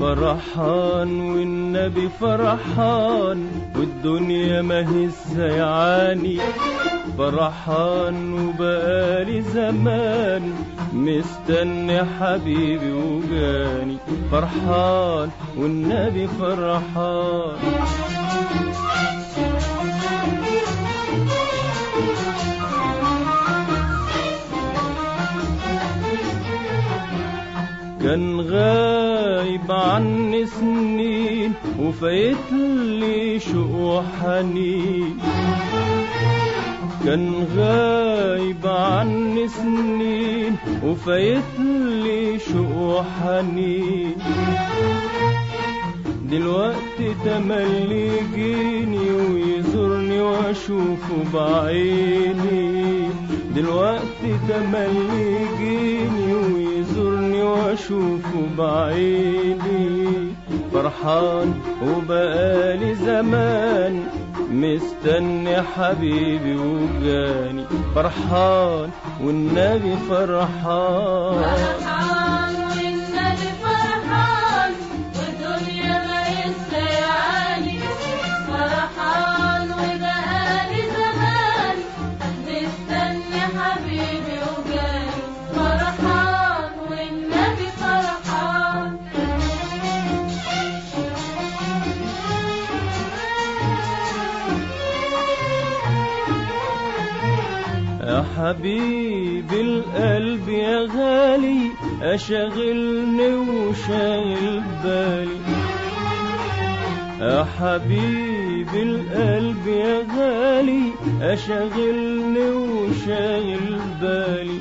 فرحان والنبي فرحان والدنيا ما هي سيعاني فرحان وبقالي زمان مستني حبيبي وجاني فرحان والنبي فرحان كان غايب عني سنين وفايت لي شوق وحنين كان غايب عني سنين وفايت لي شوق وحنين دلوقتي تملي يجيني ويزورني واشوفه بعيني دلوقتي تملي يجيني ويزورني واشوفه بعيني فرحان وبقالي زمان مستني حبيبي وجاني فرحان والنبي فرحان فرحان والنبي فرحان والدنيا ما يسيعاني فرحان وبقالي زمان مستني حبيبي وجاني فرحان والنبي فرحان يا حبيب القلب يا غالي أشغلني وشاغل بالي يا حبيب القلب يا غالي أشغلني وشاغل بالي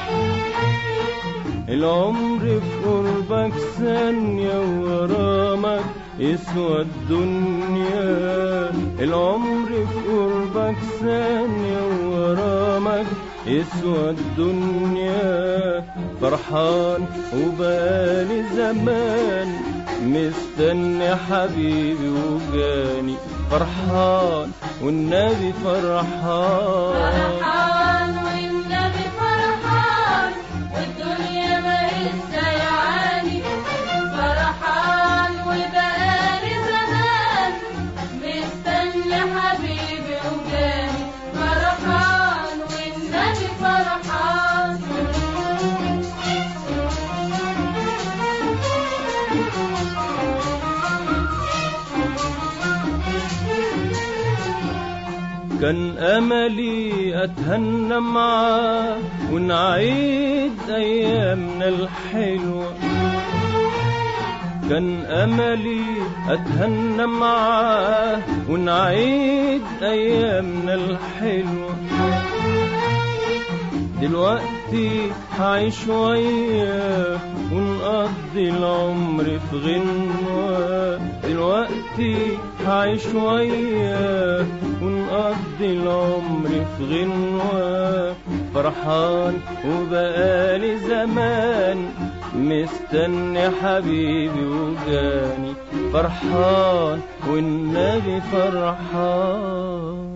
العمر في قربك ثانية وغرامك يسوى الدنيا العمر في قربك ثانية وغرامك يسوى الدنيا فرحان وبقالي زمان مستني حبيبي وجاني فرحان والنبي فرحان فرحان والنبي فرحان والدنيا ما يسيعاني فرحان وبقالي زمان مستني حبيبي وجاني فرحان والنبي فرحان كان أملي أتهنى معاه ونعيد أيامنا الحلوة كان أملي أتهنى معاه ونعيد أيامنا الحلوة دلوقتي هعيش وياه ونقضي العمر في غنوة دلوقتي هعيش وياه ونقضي العمر في غنوة فرحان وبقالي زمان مستني حبيبي وجاني فرحان والنبي فرحان